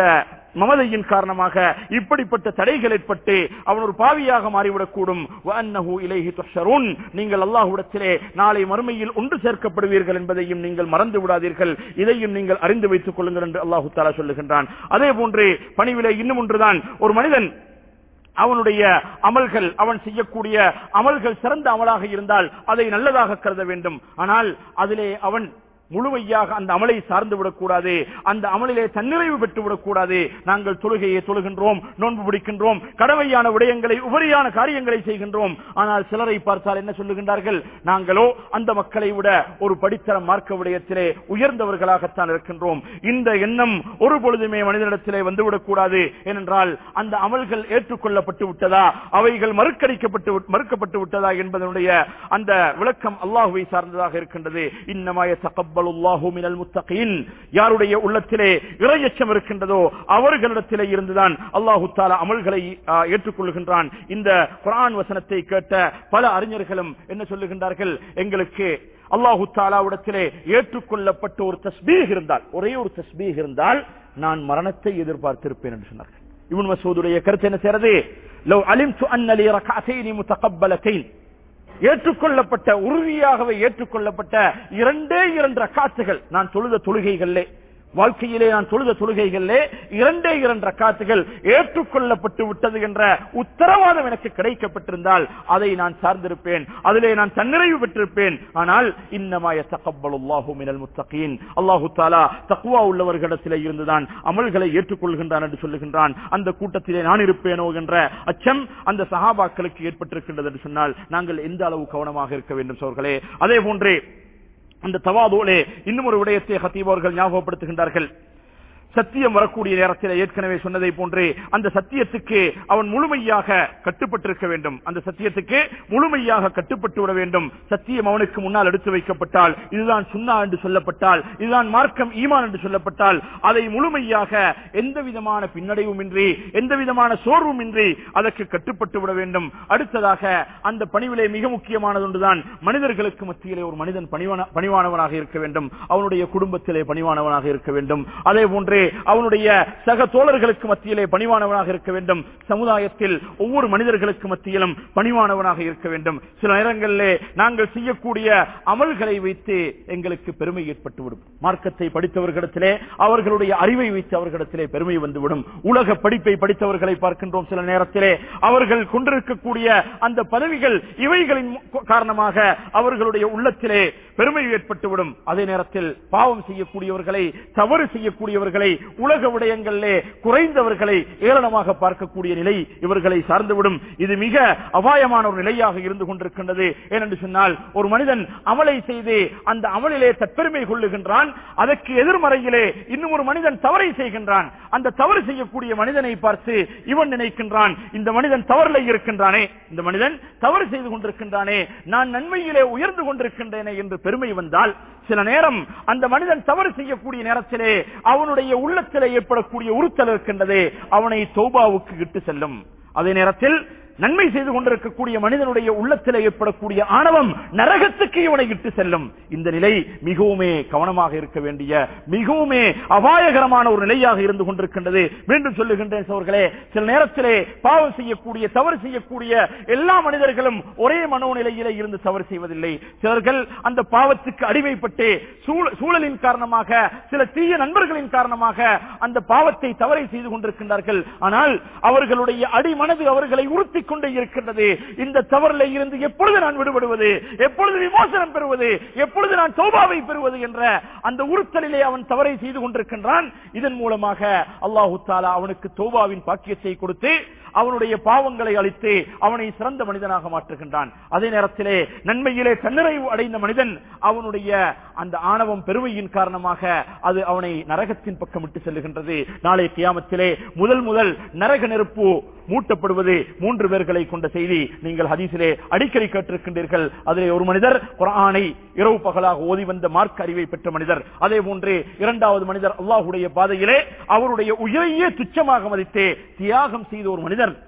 மமதையின் காரணமாக இப்படிப்பட்ட தடைகள் ஏற்பட்டு அவன் ஒரு பாவியாக மாறிவிடக்கூடும் வஅன்னஹு இலைஹி துஹ்ஷரூன். நீங்கள் அல்லாஹ்விடத்திலே நாளை மறுமையில் ஒன்று சேர்க்கப்படுவீர்கள் என்பதையும் நீங்கள் மறந்து விடாதீர்கள் இதையும் நீங்கள் அறிந்து வைத்துக் கொள்ளுங்கள் என்று அல்லாஹு தாலா சொல்லுகின்றான் அதே போன்று பணிவிலே இன்னும் ஒன்றுதான் ஒரு மனிதன் அவனுடைய அமல்கள் அவன் செய்யக்கூடிய அமல்கள் சிறந்த அமலாக இருந்தால் அதை நல்லதாக கருத வேண்டும் ஆனால் அதிலே அவன் முழுமையாக அந்த அமலை சார்ந்து விடக்கூடாது அந்த அமலிலே தன்னிறைவு பெற்று விடக்கூடாது நாங்கள் தொழுகையை தொழுகின்றோம் நோன்பு பிடிக்கின்றோம் கடமையான விடயங்களை உபரியான காரியங்களை செய்கின்றோம் ஆனால் சிலரை பார்த்தால் என்ன சொல்லுகின்றார்கள் நாங்களோ அந்த மக்களை விட ஒரு படித்தரம் மார்க்க விடயத்திலே உயர்ந்தவர்களாகத்தான் இருக்கின்றோம் இந்த எண்ணம் ஒரு பொழுதுமே மனிதனிடத்திலே வந்துவிடக் கூடாது ஏனென்றால் அந்த அமல்கள் ஏற்றுக்கொள்ளப்பட்டு விட்டதா அவைகள் மறுக்கடிக்கப்பட்டு விட்- மறுக்கப்பட்டு விட்டதா என்பதனுடைய அந்த விளக்கம் அல்லாஹுவை சார்ந்ததாக இருக்கின்றது இன்னமாய தகப்பலுல்லாஹு மினல் முத்தகீன் யாருடைய உள்ளத்திலே இறையச்சம் இருக்கின்றதோ அவர்களிடத்திலே இருந்துதான் அல்லாஹு தாலா அமல்களை ஆ, ஏற்றுக்கொள்கின்றான் இந்த குர்ஆன் வசனத்தை கேட்ட பல அறிஞர்களும் என்ன சொல்லுகின்றார்கள் எங்களுக்கு அல்லாஹு தாலாவிடத்திலே ஏற்றுக்கொள்ளப்பட்ட ஒரு தஸ்பீக் இருந்தால் ஒரே ஒரு தஸ்பீக் இருந்தால் நான் மரணத்தை எதிர்பார்த்திருப்பேன் என்று சொன்னார்கள் இவன் மசூதுடைய கருத்து என்ன செய்யறது லவ் அலிம்து அன்னலி ரகஅத்தைனி முத்தகப்பலத்தைன் ஏற்றுக்கொள்ளப்பட்ட உறுதியாகவே ஏற்றுக்கொள்ளப்பட்ட இரண்டே இரண்டு ரக்காத்துகள் நான் தொழுத தொழுகைகளிலே வாழ்க்கையிலே நான் தொழுத தொழுகைகளிலே இரண்டே இரண்டு ரக்காத்துகள் ஏற்றுக்கொள்ளப்பட்டு விட்டது என்ற உத்தரவாதம் எனக்கு கிடைக்கப்பட்டிருந்தால் அதை நான் சார்ந்திருப்பேன் அதிலே நான் தன்னிறைவு பெற்றிருப்பேன் ஆனால் இன்னமாய தகப்பலுல்லாஹு மினல் முத்தகீன் அல்லாஹு தாலா தக்குவா உள்ளவர்களிடத்திலே இருந்துதான் அமல்களை ஏற்றுக்கொள்கின்றான் என்று சொல்லுகின்றான் அந்த கூட்டத்திலே நான் இருப்பேனோ என்ற அச்சம் அந்த சஹாபாக்களுக்கு ஏற்பட்டிருக்கின்றது என்று சொன்னால் நாங்கள் எந்த அளவு கவனமாக இருக்க வேண்டும் சோர்களே அதே போன்றே அந்த தவாதோலே இன்னும் ஒரு விடயத்தை ஹத்தீப் அவர்கள் ஞாபகப்படுத்துகின்றார்கள் சத்தியம் வரக்கூடிய நேரத்தில் ஏற்கனவே சொன்னதை போன்று அந்த சத்தியத்துக்கு அவன் முழுமையாக கட்டுப்பட்டிருக்க வேண்டும் அந்த சத்தியத்துக்கு முழுமையாக கட்டுப்பட்டு விட வேண்டும் சத்தியம் அவனுக்கு முன்னால் எடுத்து வைக்கப்பட்டால் இதுதான் சுன்னா என்று சொல்லப்பட்டால் இதுதான் மார்க்கம் ஈமான் என்று சொல்லப்பட்டால் அதை முழுமையாக எந்த விதமான பின்னடைவுமின்றி எந்த விதமான சோர்வுமின்றி அதற்கு கட்டுப்பட்டு விட வேண்டும் அடுத்ததாக அந்த பணிவிலே மிக முக்கியமானது ஒன்றுதான் மனிதர்களுக்கு மத்தியிலே ஒரு மனிதன் பணிவான பணிவானவனாக இருக்க வேண்டும் அவனுடைய குடும்பத்திலே பணிவானவனாக இருக்க வேண்டும் அதே போன்றே அவனுடைய சக தோழர்களுக்கு மத்தியிலே பணிவானவனாக இருக்க வேண்டும் சமுதாயத்தில் ஒவ்வொரு மனிதர்களுக்கு மத்தியிலும் பணிவானவனாக இருக்க வேண்டும் சில நேரங்களிலே நாங்கள் செய்யக்கூடிய அமல்களை வைத்து எங்களுக்கு பெருமை ஏற்பட்டுவிடும் மார்க்கத்தை படித்தவர்களிடத்திலே அவர்களுடைய அறிவை வைத்து அவர்களிடத்திலே பெருமை வந்துவிடும் உலக படிப்பை படித்தவர்களை பார்க்கின்றோம் சில நேரத்திலே அவர்கள் கொண்டிருக்கக்கூடிய அந்த பதவிகள் இவைகளின் மு- காரணமாக அவர்களுடைய உள்ளத்திலே பெருமை ஏற்பட்டுவிடும் அதே நேரத்தில் பாவம் செய்யக்கூடியவர்களை தவறு செய்யக்கூடியவர்களை உலக விடயங்களிலே குறைந்தவர்களை ஏளனமாக பார்க்கக்கூடிய நிலை இவர்களை சார்ந்துவிடும் இது மிக அபாயமான ஒரு நிலையாக இருந்து கொண்டிருக்கின்றது ஏனென்று சொன்னால் ஒரு மனிதன் அமலை செய்து அந்த அமலிலே தற்பெருமை கொள்ளுகின்றான் அதற்கு எதிர்மறையிலே இன்னும் ஒரு மனிதன் தவறை செய்கின்றான் அந்த தவறு செய்யக்கூடிய மனிதனை பார்த்து இவன் நினைக்கின்றான் இந்த மனிதன் தவறிலே இருக்கின்றானே இந்த மனிதன் தவறு செய்து கொண்டிருக்கின்றானே நான் நன்மையிலே உயர்ந்து கொண்டிருக்கின்றேனே என்று பெருமை வந்தால் சில நேரம் அந்த மனிதன் தவறு செய்யக்கூடிய நேரத்திலே அவனுடைய உள்ளத்திலே ஏற்படக்கூடிய உறுத்தல் இருக்கின்றது அவனை தௌபாவுக்கு இட்டு செல்லும் அதே நேரத்தில் நன்மை செய்து கொண்டிருக்கக்கூடிய மனிதனுடைய உள்ளத்திலே ஏற்படக்கூடிய ஆணவம் நரகத்துக்கு இவனை இட்டு செல்லும் இந்த நிலை மிகவுமே கவனமாக இருக்க வேண்டிய மிகவுமே அபாயகரமான ஒரு நிலையாக இருந்து கொண்டிருக்கின்றது மீண்டும் சொல்லுகின்றேன் சோர்களே சில நேரத்திலே பாவம் செய்யக்கூடிய தவறு செய்யக்கூடிய எல்லா மனிதர்களும் ஒரே மனோநிலையிலே இருந்து தவறு செய்வதில்லை சிலர்கள் அந்த பாவத்துக்கு அடிமைப்பட்டு சூழ- சூழலின் காரணமாக சில தீய நண்பர்களின் காரணமாக அந்த பாவத்தை தவறை செய்து கொண்டிருக்கின்றார்கள் ஆனால் அவர்களுடைய அடிமனது அவர்களை உறுத்திக் கொண்டே இருக்கின்றது இந்த தவறில இருந்து எப்பொழுது நான் விடுபடுவது எப்பொழுது விமோசனம் பெறுவது எப்பொழுது நான் தௌபாவை பெறுவது என்ற அந்த உறுத்தலிலே அவன் தவறை செய்து கொண்டிருக்கின்றான் இதன் மூலமாக அல்லாஹு தாலா அவனுக்கு தௌபாவின் பாக்கியத்தை கொடுத்து அவனுடைய பாவங்களை அழித்து அவனை சிறந்த மனிதனாக மாற்றுகின்றான் அதே நேரத்திலே நன்மையிலே தன்னிறைவு அடைந்த மனிதன் அவனுடைய அந்த ஆணவம் பெருமையின் காரணமாக அது அவனை நரகத்தின் பக்கம் விட்டு செல்லுகின்றது நாளை கியாமத்திலே முதல் முதல் நரக நெருப்பு மூட்டப்படுவது மூன்று பேர்களை கொண்ட செய்தி நீங்கள் ஹதீஸிலே அடிக்கடி கேட்டிருக்கின்றீர்கள் அதிலே ஒரு மனிதர் குர்ஆனை இரவு பகலாக ஓதி வந்த மார்க் அறிவை பெற்ற மனிதர் அதே போன்று இரண்டாவது மனிதர் அல்லாஹுடைய பாதையிலே அவருடைய உயிரையே துச்சமாக மதித்து தியாகம் செய்த ஒரு மனிதர்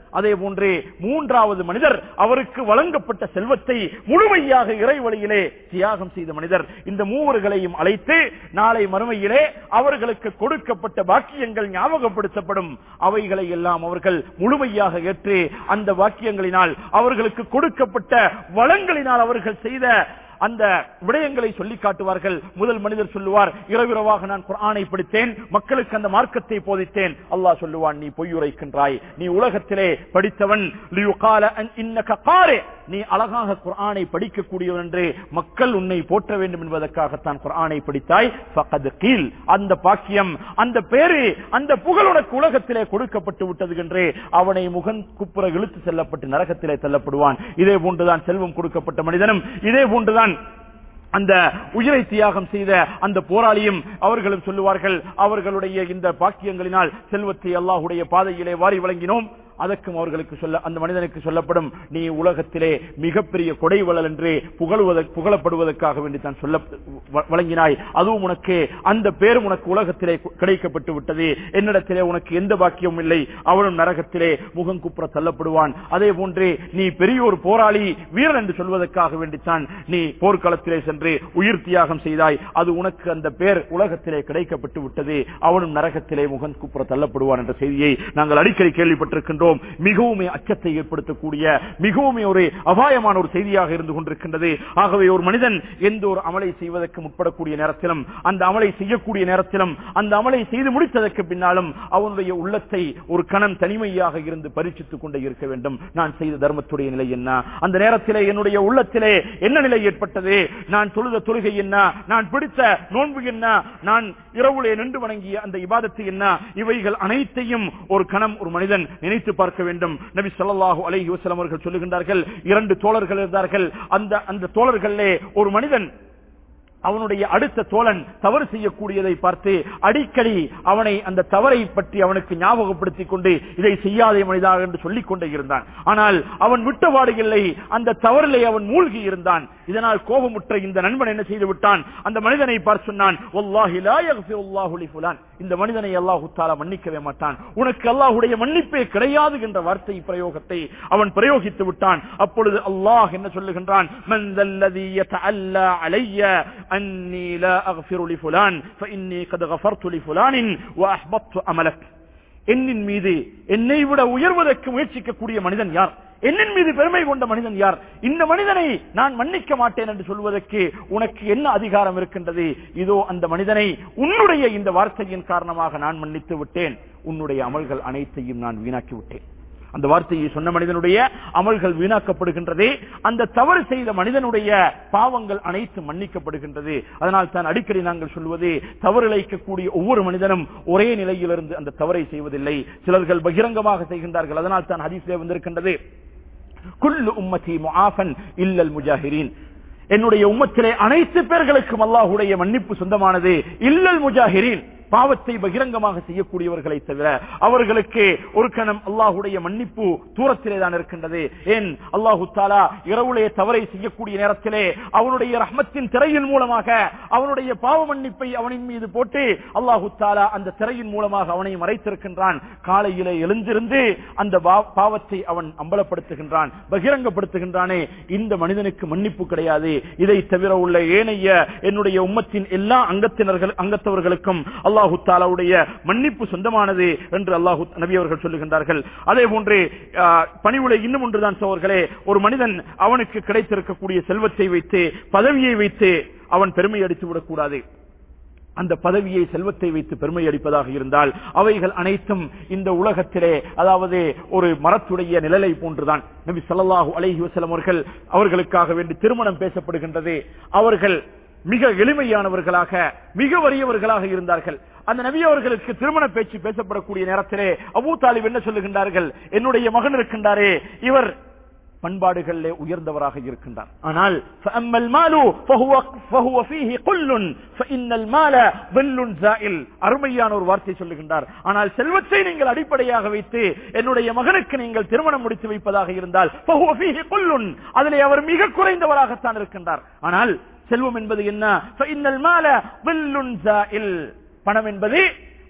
அதே போன்றே மூன்றாவது மனிதர் அவருக்கு வழங்கப்பட்ட செல்வத்தை முழுமையாக இறைவழியிலே தியாகம் செய்த மனிதர் இந்த மூவர்களையும் அழைத்து நாளை மறுமையிலே அவர்களுக்கு கொடுக்கப்பட்ட பாக்கியங்கள் ஞாபகப்படுத்தப்படும் அவைகளை எல்லாம் அவர்கள் முழுமையாக ஏற்று அந்த வாக்கியங்களினால் அவர்களுக்கு கொடுக்கப்பட்ட வளங்களினால் அவர்கள் செய்த அந்த விடயங்களை சொல்லி காட்டுவார்கள் முதல் மனிதர் சொல்லுவார் இரவிரவாக நான் குர்ஆனை படித்தேன் மக்களுக்கு அந்த மார்க்கத்தை போதித்தேன் அல்லாஹ் சொல்லுவான் நீ பொய்யுரைக்கின்றாய் நீ உலகத்திலே படித்தவன் லியுகால அன் இன்னக காரே. நீ அழகாக குர்ஆனை படிக்கக்கூடியவன் என்று மக்கள் உன்னை போற்ற வேண்டும் என்பதற்காகத்தான் குர்ஆனை படித்தாய் ஃபகத் கீல் அந்த பாக்கியம் அந்த பேரு அந்த புகழ் உனக்கு உலகத்திலே கொடுக்கப்பட்டு விட்டது என்று அவனை முகன் குப்புற இழுத்து செல்லப்பட்டு நரகத்திலே தள்ளப்படுவான் இதே போன்றுதான் செல்வம் கொடுக்கப்பட்ட மனிதனும் இதே போன்றுதான் அந்த உயிரை தியாகம் செய்த அந்த போராளியும் அவர்களும் சொல்லுவார்கள் அவர்களுடைய இந்த பாக்கியங்களினால் செல்வத்தை அல்லாஹுடைய பாதையிலே வாரி வழங்கினோம் அதற்கும் அவர்களுக்கு சொல்ல அந்த மனிதனுக்கு சொல்லப்படும் நீ உலகத்திலே மிகப்பெரிய கொடைவளல் என்று புகழுவத புகழப்படுவதற்காக வேண்டி தான் சொல்ல வ- வழங்கினாய் அதுவும் உனக்கு அந்த பேரும் உனக்கு உலகத்திலே கு- கிடைக்கப்பட்டு விட்டது என்னிடத்திலே உனக்கு எந்த பாக்கியமும் இல்லை அவனும் நரகத்திலே முகம் குப்புற தள்ளப்படுவான் அதே போன்று நீ பெரிய ஒரு போராளி வீரன் என்று சொல்வதற்காக வேண்டித்தான் நீ போர்க்களத்திலே சென்று உயிர் தியாகம் செய்தாய் அது உனக்கு அந்த பேர் உலகத்திலே கிடைக்கப்பட்டு விட்டது அவனும் நரகத்திலே முகம் குப்புற தள்ளப்படுவான் என்ற செய்தியை நாங்கள் அடிக்கடி கேள்விப்பட்டிருக்கின்றோம் மிகவும் அச்சத்தை ஏற்படுத்தக்கூடிய மிகவும் ஒரு அபாயமான ஒரு செய்தியாக இருந்து கொண்டிருக்கின்றது ஆகவே ஒரு மனிதன் எந்த ஒரு அமலை செய்வதற்கு முற்படக்கூடிய நேரத்திலும் அந்த அமலை செய்யக்கூடிய நேரத்திலும் அந்த அமலை செய்து முடித்ததற்கு பின்னாலும் அவனுடைய உள்ளத்தை ஒரு கணம் தனிமையாக இருந்து பரிசித்துக் கொண்டே இருக்க வேண்டும் நான் செய்த தர்மத்துடைய நிலை என்ன அந்த நேரத்திலே என்னுடைய உள்ளத்திலே என்ன நிலை ஏற்பட்டது நான் தொழுத தொழுகை என்ன நான் பிடித்த நோன்பு என்ன நான் இரவுலே நின்று வணங்கிய அந்த இபாதத்து என்ன இவைகள் அனைத்தையும் ஒரு கணம் ஒரு மனிதன் நினைத்து பார்க்க வேண்டும் நபி ஸல்லல்லாஹு அலைஹி வஸல்லம் அவர்கள் சொல்லுகின்றார்கள் இரண்டு தோழர்கள் இருந்தார்கள் அந்த அந்த தோழர்களே ஒரு மனிதன் அவனுடைய அடுத்த தோழன் தவறு செய்யக்கூடியதை பார்த்து அடிக்கடி அவனை அந்த தவறை பற்றி அவனுக்கு ஞாபகப்படுத்திக் கொண்டு இதை செய்யாதே மனிதா என்று சொல்லிக் கொண்டே இருந்தான் ஆனால் அவன் விட்டபாடு இல்லை அந்த தவறிலே அவன் மூழ்கி இருந்தான் இதனால் கோபமுற்ற இந்த நண்பன் என்ன செய்து விட்டான் அந்த மனிதனை பார்த்து சொன்னான் "வல்லாஹி லா யக்ஃபிருல்லாஹு லி ஃபுலான்." இந்த மனிதனை அல்லாஹு தாலா மன்னிக்கவே மாட்டான் உனக்கு அல்லாஹுடைய மன்னிப்பே கிடையாது என்ற வார்த்தை பிரயோகத்தை அவன் பிரயோகித்து விட்டான் அப்பொழுது அல்லாஹ் என்ன சொல்லுகின்றான் "மன் தல்லதி யதஅல்லா அலைய அன்னி லா அக்ஃபிரு லி ஃபுலான் ஃபஇன்னி கத் கஃபர்து லி ஃபுலானின் வஅஹ்பத்து அமலக்." என்னின் மீது என்னை விட உயர்வதற்கு முயற்சிக்கக்கூடிய மனிதன் யார் என்னின் மீது பெருமை கொண்ட மனிதன் யார் இந்த மனிதனை நான் மன்னிக்க மாட்டேன் என்று சொல்வதற்கு உனக்கு என்ன அதிகாரம் இருக்கின்றது இதோ அந்த மனிதனை உன்னுடைய இந்த வார்த்தையின் காரணமாக நான் மன்னித்து விட்டேன் உன்னுடைய அமல்கள் அனைத்தையும் நான் வீணாக்கி விட்டேன் அந்த வார்த்தையை சொன்ன மனிதனுடைய அமல்கள் வீணாக்கப்படுகின்றது அந்த தவறு செய்த மனிதனுடைய பாவங்கள் அனைத்தும் மன்னிக்கப்படுகின்றது அதனால் தான் அடிக்கடி நாங்கள் சொல்வது தவறு இழைக்கக்கூடிய ஒவ்வொரு மனிதனும் ஒரே நிலையிலிருந்து அந்த தவறை செய்வதில்லை சிலர்கள் பகிரங்கமாக செய்கின்றார்கள் அதனால் தான் ஹதீஸிலே வந்திருக்கின்றது குல்லு உம்மதி முஆஃபன் இல்லல் முஜாஹிரீன் என்னுடைய உம்மத்திலே அனைத்து பேர்களுக்கும் அல்லாஹுடைய மன்னிப்பு சொந்தமானது இல்லல் முஜாஹிரீன் பாவத்தை பகிரங்கமாக செய்யக்கூடியவர்களை தவிர அவர்களுக்கு ஒரு கணம் அல்லாஹுடைய மன்னிப்பு தூரத்திலே தான் இருக்கின்றது ஏன் அல்லாஹு தாலா இரவுலே தவறை செய்யக்கூடிய நேரத்திலே அவனுடைய ரஹ்மத்தின் திரையின் மூலமாக அவனுடைய பாவ மன்னிப்பை அவனின் மீது போட்டு அல்லாஹு தாலா அந்த திரையின் மூலமாக அவனை மறைத்திருக்கின்றான் காலையிலே எழுந்திருந்து அந்த பா- பாவத்தை அவன் அம்பலப்படுத்துகின்றான் பகிரங்கப்படுத்துகின்றானே இந்த மனிதனுக்கு மன்னிப்பு கிடையாது இதை தவிர உள்ள ஏனைய என்னுடைய உம்மத்தின் எல்லா அங்கத்தினர்கள் அங்கத்தவர்களுக்கும் அல்லாஹு தாலாவுடைய மன்னிப்பு சொந்தமானது என்று அல்லாஹு நபி அவர்கள் சொல்லுகின்றார்கள் அதே போன்று ஆஹ், பணிவுரை இன்னும் ஒன்றுதான் சோர்களே ஒரு மனிதன் அவனுக்கு கிடைத்திருக்கக்கூடிய செல்வத்தை வைத்து பதவியை வைத்து அவன் பெருமை அடித்து விடக்கூடாது அந்த பதவியை செல்வத்தை வைத்து பெருமை அடிப்பதாக இருந்தால் அவைகள் அனைத்தும் இந்த உலகத்திலே அதாவது ஒரு மரத்துடைய நிழலை போன்றுதான் நபி ஸல்லல்லாஹு அலைஹி வஸல்லம் அவர்கள் அவர்களுக்காக வேண்டி திருமணம் பேசப்படுகின்றது அவர்கள் மிக எளிமையானவர்களாக மிக வறியவர்களாக இருந்தார்கள் அந்த நபி அவர்களுக்கு திருமண பேச்சு பேசப்படக்கூடிய நேரத்திலே அபூ தாலிப் என்ன சொல்லுகின்றார்கள் என்னுடைய மகன் இருக்கின்றாரே இவர் பண்பாடுகளிலே உயர்ந்தவராக இருக்கின்றார் ஆனால் فَأَمَّا الْمَالُ فَهُوَ فَهُوَ فِيهِ قُلٌّ فَإِنَّ الْمَالَ ظِلٌّ زَائِلٌ அருமையான ஒரு வார்த்தை சொல்லுகின்றார் ஆனால் செல்வத்தை நீங்கள் அடிப்படையாக வைத்து என்னுடைய மகனுக்கு நீங்கள் திருமணம் முடித்து வைப்பதாக இருந்தால் فَهُوَ فِيهِ قُلٌّ அதிலே அவர் மிக குறைந்தவராகத்தான் இருக்கின்றார் ஆனால் செல்வம் என்பது என்ன فَإِنَّ الْمَالَ ظِلٌّ زَائِلٌ பணம் என்பது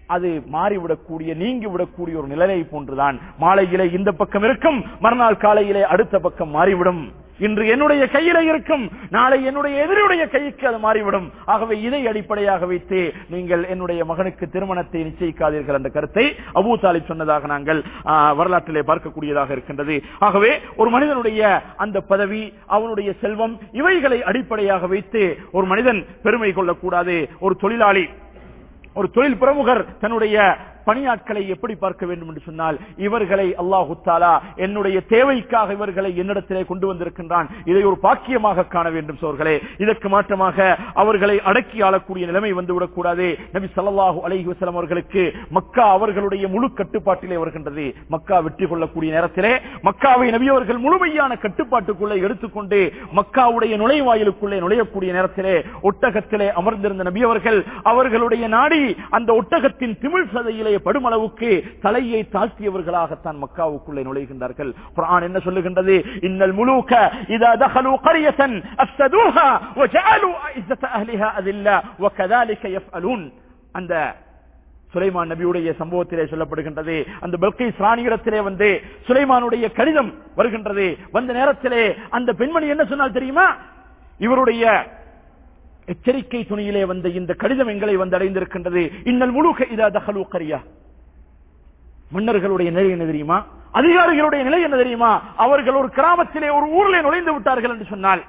அது மாறிவிடக்கூடிய நீங்கி விடக்கூடிய ஒரு நிலையை போன்றுதான் மாலையிலே இந்த பக்கம் இருக்கும் மறுநாள் காலையிலே அடுத்த பக்கம் மாறிவிடும் இன்று என்னுடைய கையில இருக்கும் நாளை என்னுடைய எதிரியுடைய கைக்கு அது மாறிவிடும் ஆகவே இதை அடிப்படையாக வைத்து நீங்கள் என்னுடைய மகனுக்கு திருமணத்தை நிச்சயிக்காதீர்கள் என்ற கருத்தை அபூ தாலிப் சொன்னதாக நாங்கள் ஆ, வரலாற்றிலே பார்க்கக்கூடியதாக இருக்கின்றது ஆகவே ஒரு மனிதனுடைய அந்த பதவி அவனுடைய செல்வம் இவைகளை அடிப்படையாக வைத்து ஒரு மனிதன் பெருமை கொள்ளக்கூடாது ஒரு தொழிலாளி ஒரு தொழில் பிரமுகர் தன்னுடைய பணியாட்களை எப்படி பார்க்க வேண்டும் என்று சொன்னால் இவர்களை அல்லாஹு தாலா என்னுடைய தேவைக்காக இவர்களை என்னிடத்திலே கொண்டு வந்திருக்கின்றான் இதை ஒரு பாக்கியமாக காண வேண்டும் சோர்களே இதற்கு மாற்றமாக அவர்களை அடக்கி ஆளக்கூடிய நிலைமை வந்துவிடக் கூடாது நபி ஸல்லல்லாஹு அலைஹி வஸல்லம் அவர்களுக்கு மக்கா அவர்களுடைய முழு கட்டுப்பாட்டிலே வருகின்றது மக்கா வெற்றி கொள்ளக்கூடிய நேரத்திலே மக்காவை நபி அவர்கள் முழுமையான கட்டுப்பாட்டுக்குள்ளே எடுத்துக்கொண்டு மக்காவுடைய நுழைவாயிலுக்குள்ளே நுழையக்கூடிய நேரத்திலே ஒட்டகத்திலே அமர்ந்திருந்த நபி அவர்கள் அவர்களுடைய நாடி அந்த ஒட்டகத்தின் திமிழ் சதையிலே படுமளவுக்கு தலையை தாழ்த்தியவர்களாகத்தான் மக்காவுக்குள்ளே நுழைகின்றார்கள் குர்ஆன் என்ன சொல்லுகின்றது இன்னல் முலூக இதா தخلوا قرية افسدوها وجعلوا عزة اهلها اذلة وكذلك يفعلون அந்த சுலைமான் நபியுடைய சம்பவத்திலே சொல்லப்படுகின்றது அந்த பல்கைஸ் ராணியிடத்திலே வந்து சுலைமானுடைய கடிதம் வருகின்றது வந்த நேரத்திலே அந்த பெண்மணி என்ன சொன்னால் தெரியுமா இவருடைய எச்சரிக்கை துணியிலே வந்த இந்த கடிதம் எங்களை வந்து அடைந்திருக்கின்றது இன்னல் முழுக்க இதா தகலு கரியா மன்னர்களுடைய நிலை என்ன தெரியுமா அதிகாரிகளுடைய நிலை என்ன தெரியுமா அவர்கள் ஒரு கிராமத்திலே ஒரு ஊரிலே நுழைந்து விட்டார்கள் என்று சொன்னால்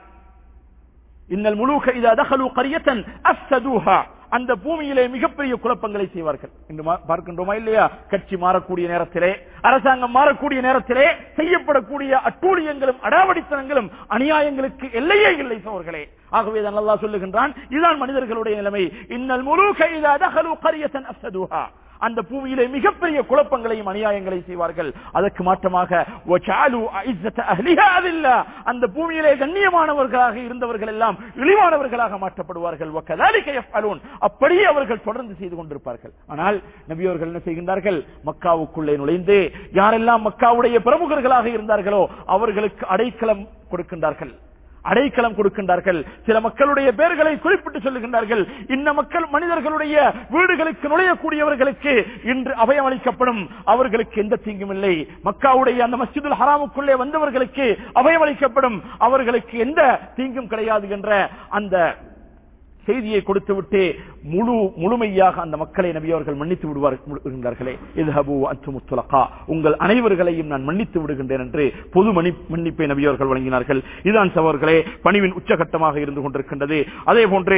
இன்னல் முழுக்க இதா தகலு கரியத்தன் அஸ்தூஹா அந்த பூமியிலே மிகப்பெரிய குழப்பங்களை செய்வார்கள் என்று மா- பார்க்கின்றோமா இல்லையா கட்சி மாறக்கூடிய நேரத்திலே அரசாங்கம் மாறக்கூடிய நேரத்திலே செய்யப்படக்கூடிய அட்டூழியங்களும் அடாவடித்தனங்களும் அநியாயங்களுக்கு எல்லையே இல்லை சோர்களே ஆகவே தான் அல்லாஹ் சொல்லுகின்றான் இதுதான் மனிதர்களுடைய நிலைமை இன்னல் முழுக்க இதா தகலு கரியத்தன் அஸ்தூஹா அந்த பூமியிலே மிகப்பெரிய குழப்பங்களையும் அநியாயங்களையும் செய்வார்கள் அதற்கு மாற்றமாக وَجَعَلُوا عِزَّةَ أَهْلِهَا أَذِلَّةً. அந்த பூமியிலே கண்ணியமானவர்களாக இருந்தவர்கள் எல்லாம் இழிவானவர்களாக மாற்றப்படுவார்கள் وَكَذَلِكَ يَفْعَلُونَ. அப்படியே அவர்கள் தொடர்ந்து செய்து கொண்டிருப்பார்கள் ஆனால் நபி அவர்கள் என்ன செய்கின்றார்கள் மக்காவுக்குள்ளே நுழைந்து யாரெல்லாம் மக்காவுடைய பிரமுகர்களாக இருந்தார்களோ அவர்களுக்கு அடைக்கலம் கொடுக்கின்றார்கள் அடைக்கலம் கொடுக்கின்றார்கள் சில மக்களுடைய பெயர்களை குறிப்பிட்டு சொல்லுகின்றார்கள் இந்த மக்கள் மனிதர்களுடைய வீடுகளுக்கு நுழையக்கூடியவர்களுக்கு இன்று அபயம் அளிக்கப்படும் அவர்களுக்கு எந்த தீங்கும் இல்லை மக்காவுடைய அந்த மஸ்ஜிதுல் ஹராமுக்குள்ளே வந்தவர்களுக்கு அபயம் அளிக்கப்படும் அவர்களுக்கு எந்த தீங்கும் கிடையாது என்ற அந்த செய்தியை கொடுத்துவிட்டு முழு முழுமையாக அந்த மக்களை நபி அவர்கள் மன்னித்து விடுவார்களே இதுஹபு அத்து முத்துலகா உங்கள் அனைவர்களையும் நான் மன்னித்து விடுகின்றேன் என்று பொது மன்னி மன்னிப்பை நபி அவர்கள் வழங்கினார்கள் இதுதான் சவர்களே பணிவின் உச்சகட்டமாக இருந்து கொண்டிருக்கின்றது அதே போன்று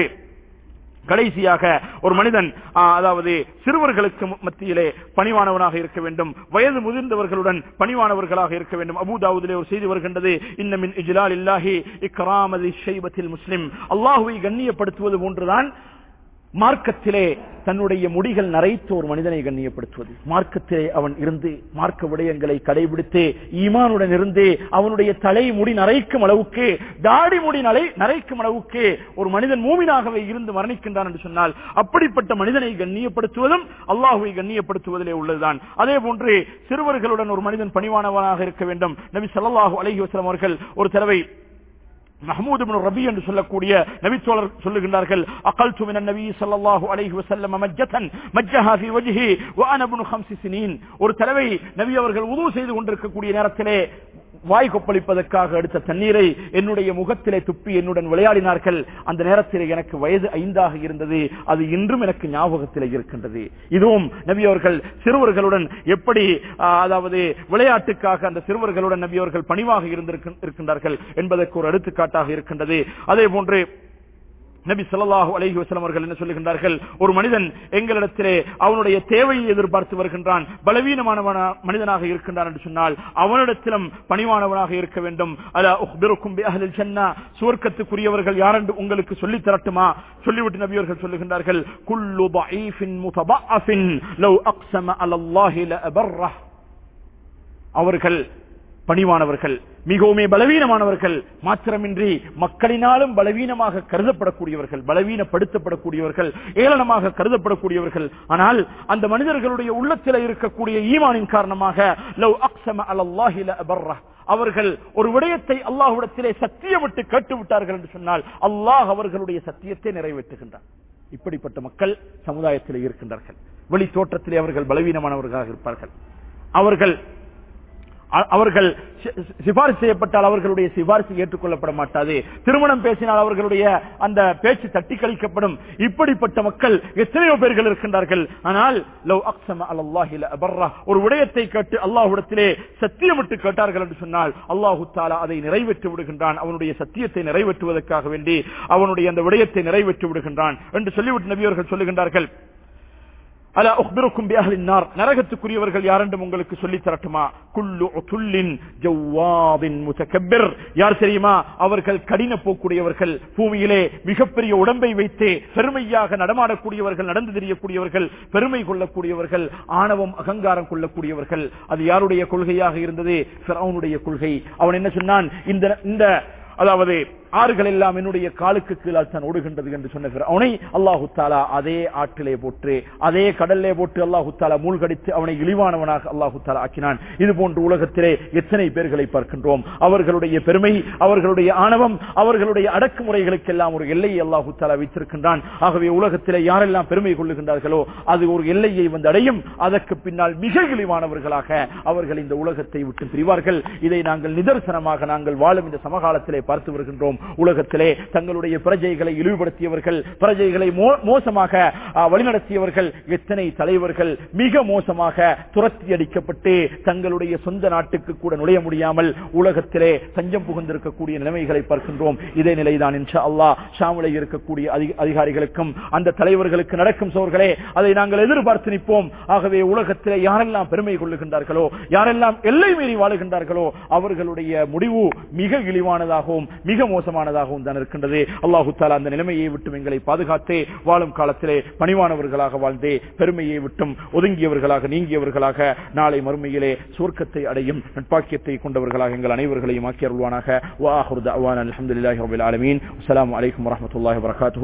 கடைசியாக ஒரு மனிதன் ஆ, அதாவது சிறுவர்களுக்கு ம- மத்தியிலே பணிவானவனாக இருக்க வேண்டும் வயது முதிர்ந்தவர்களுடன் பணிவானவர்களாக இருக்க வேண்டும் அபூதாவுதிலே ஒரு செய்தி வருகின்றது இன்னமின் இஜ்லால் இல்லாஹி இக்ராமதி ஷைபத்தில் முஸ்லிம் அல்லாஹுவை கண்ணியப்படுத்துவது போன்றுதான் மார்க்கத்திலே தன்னுடைய முடிகள் நரைத்த ஒரு மனிதனை கண்ணியப்படுத்துவது மார்க்கத்திலே அவன் இருந்து மார்க்க விடயங்களை கடைபிடித்து ஈமானுடன் இருந்து அவனுடைய தலை முடி நரைக்கும் அளவுக்கு தாடி முடி நரை நரைக்கும் அளவுக்கு ஒரு மனிதன் மூமினாகவே இருந்து மரணிக்கின்றான் என்று சொன்னால் அப்படிப்பட்ட மனிதனை கண்ணியப்படுத்துவதும் அல்லாஹுவை கண்ணியப்படுத்துவதிலே உள்ளதுதான் அதே போன்று சிறுவர்களுடன் ஒரு மனிதன் பணிவானவனாக இருக்க வேண்டும் நபி ஸல்லல்லாஹு அலைஹி வஸல்லம் அவர்கள் ஒரு தடவை மஹமூத் இப்னு ரபி என்று சொல்லக்கூடிய நபித்தோழர் சொல்லுகின்றார்கள் அகல்து மினன் நபி ஸல்லல்லாஹு அலைஹி வஸல்லம் மஜ்ஜதன் மஜ்ஜஹா ஃபீ வஜ்ஹி வ அன இப்னு ஹம்ஸ் சினீன் ஒரு தடவை நபி அவர்கள் உது செய்து கொண்டிருக்கக்கூடிய நேரத்திலே வாய் கொப்பளிப்பதற்காக எடுத்த தண்ணீரை என்னுடைய முகத்திலே துப்பி என்னுடன் விளையாடினார்கள் அந்த நேரத்தில் எனக்கு வயது ஐந்தாக இருந்தது அது இன்றும் எனக்கு ஞாபகத்தில் இருக்கின்றது இதுவும் நபி அவர்கள் சிறுவர்களுடன் எப்படி ஆ, அதாவது விளையாட்டுக்காக அந்த சிறுவர்களுடன் நபி அவர்கள் பணிவாக இருந்திருக்க- இருக்கின்றார்கள் என்பதற்கு ஒரு எடுத்துக்காட்டாக இருக்கின்றது அதே போன்று நபி ஸல்லல்லாஹு அலைஹி வஸல்லம் அவர்கள் என்ன சொல்லுகின்றார்கள் ஒரு மனிதன் எங்களிடத்திலே அவனுடைய தேவையை எதிர்பார்த்து வருகின்றான் பலவீனமானவன மனிதனாக இருக்கின்றான் என்று சொன்னால் அவனிடத்திலும் பணிவானவனாக இருக்க வேண்டும் அலா உஹ்பிருக்கும் பி அஹ்லில் ஜன்னah சுவர்க்கத்துக்குரியவர்கள் யார் என்று உங்களுக்கு சொல்லி தரட்டுமா சொல்லிவிட்டு நபி அவர்கள் சொல்லுகின்றார்கள் குல்லு ضعيف متضعف لو اقسم على الله لابره அவர்கள் பணிவானவர்கள் மிகவுமே பலவீனமானவர்கள் மாத்திரமின்றி மக்களினாலும் பலவீனமாக கருதப்படக்கூடியவர்கள் பலவீனப்படுத்தப்படக்கூடியவர்கள் ஏளனமாக கருதப்படக்கூடியவர்கள் ஆனால் அந்த மனிதர்களுடைய உள்ளத்தில் இருக்கக்கூடிய ஈமானின் காரணமாக லவ் அக்ஸம அலல்லாஹி லஅபர்ரஹ் அவர்கள் ஒரு விடயத்தை அல்லாஹ்விடத்திலே சத்தியமிட்டு கேட்டு விட்டார்கள் என்று சொன்னால் அல்லாஹ் அவர்களுடைய சத்தியத்தை நிறைவேற்றுகின்றார் இப்படிப்பட்ட மக்கள் சமுதாயத்தில் இருக்கின்றார்கள் வெளி தோற்றத்திலே அவர்கள் பலவீனமானவர்களாக இருப்பார்கள் அவர்கள் அ- அவர்கள் சி- சிபாரிசு செய்யப்பட்டால் அவர்களுடைய சிபாரிசு ஏற்றுக்கொள்ளப்பட மாட்டாது திருமணம் பேசினால் அவர்களுடைய அந்த பேச்சு தட்டி கழிக்கப்படும் இப்படிப்பட்ட மக்கள் எத்தனையோ பேர்கள் இருக்கின்றார்கள் ஆனால் லவ் அக்ஸம அலல்லாஹி லஅபர்ரா. ஒரு விடயத்தை கேட்டு அல்லாஹ்விடத்திலே சத்தியமிட்டு கேட்டார்கள் என்று சொன்னால் அல்லாஹு தாலா அதை நிறைவேற்றி விடுகின்றான் அவனுடைய சத்தியத்தை நிறைவேற்றுவதற்காக வேண்டி அவனுடைய அந்த விடயத்தை நிறைவேற்றி விடுகின்றான் என்று சொல்லிவிட்டு நபியவர்கள் சொல்லுகின்றார்கள் அல உக்பிருக்கும் பிஅஹ்லின் நார் நரகத்துக்குரியவர்கள் யார் என்று உங்களுக்கு சொல்லி தரட்டுமா குல்லு உதுல்லின் ஜவ்வாதின் முதக்கப்பிர் யார் தெரியுமா அவர்கள் கடின போக்கூடியவர்கள் பூமியிலே மிகப்பெரிய உடம்பை வைத்து பெருமையாக நடமாடக்கூடியவர்கள் நடந்து தெரியக்கூடியவர்கள் பெருமை கொள்ளக்கூடியவர்கள் ஆணவம் அகங்காரம் கொள்ளக்கூடியவர்கள் அது யாருடைய கொள்கையாக இருந்தது ஃபிரௌனுடைய கொள்கை அவன் என்ன சொன்னான் இந்த இந்த அதாவது ஆறுகள் எல்லாம் என்னுடைய காலுக்கு கீழால் தான் ஓடுகின்றது என்று சொன்ன அவனை அல்லாஹு தாலா அதே ஆற்றிலே போட்டு அதே கடல்லே போட்டு அல்லாஹு தாலா மூழ்கடித்து அவனை இழிவானவனாக அல்லாஹு தாலா ஆக்கினான் இது போன்று உலகத்திலே எத்தனை பேர்களை பார்க்கின்றோம் அவர்களுடைய பெருமை அவர்களுடைய ஆணவம் அவர்களுடைய அடக்குமுறைகளுக்கெல்லாம் ஒரு எல்லையை அல்லாஹு தாலா வைத்திருக்கின்றான் ஆகவே உலகத்திலே யாரெல்லாம் பெருமை கொள்ளுகின்றார்களோ அது ஒரு எல்லையை வந்து அடையும் அதற்கு பின்னால் மிக இழிவானவர்களாக அவர்கள் இந்த உலகத்தை விட்டு பிரிவார்கள் இதை நாங்கள் நிதர்சனமாக நாங்கள் வாழும் இந்த சமகாலத்திலே பார்த்து வருகின்றோம் உலகத்திலே தங்களுடைய பிரஜைகளை இழிவுபடுத்தியவர்கள் பிரஜைகளை மோ- மோசமாக ஆ, வழிநடத்தியவர்கள் எத்தனை தலைவர்கள் மிக மோசமாக துரத்தி அடிக்கப்பட்டு தங்களுடைய சொந்த நாட்டுக்கு கூட நுழைய முடியாமல் உலகத்திலே தஞ்சம் புகுந்திருக்கக்கூடிய நிலைமைகளை பார்க்கின்றோம் இதே நிலைதான் இன்ஷா அல்லாஹ் ஷாமிலே இருக்கக்கூடிய அதிக- அதிகாரிகளுக்கும் அந்த தலைவர்களுக்கு நடக்கும் சோர்களே அதை நாங்கள் எதிர்பார்த்து நிற்போம் ஆகவே உலகத்திலே யாரெல்லாம் பெருமை கொள்ளுகின்றார்களோ யாரெல்லாம் எல்லை மீறி வாழுகின்றார்களோ அவர்களுடைய முடிவு மிக இழிவானதாகவும் மிக மோசமானதாகவும் தான் இருக்கின்றது அல்லாஹு தாலா அந்த நிலைமையை விட்டும் எங்களை பாதுகாத்தே வாழும் காலத்திலே பணிவானவர்களாக வாழ்ந்தே பெருமையை விட்டும் ஒதுங்கியவர்களாக நீங்கியவர்களாக நாளை மறுமையிலே சுவர்க்கத்தை அடையும் நட்பாக்கியத்தை கொண்டவர்களாக எங்கள் அனைவர்களையும் ஆக்கி அருள்வானாக வாஹுர் தஅவானா அல்ஹம்துலில்லாஹி ரபில் ஆலமீன் அஸ்ஸலாமு அலைக்கும் வரஹ்மத்துல்லாஹி வபரகாத்துஹு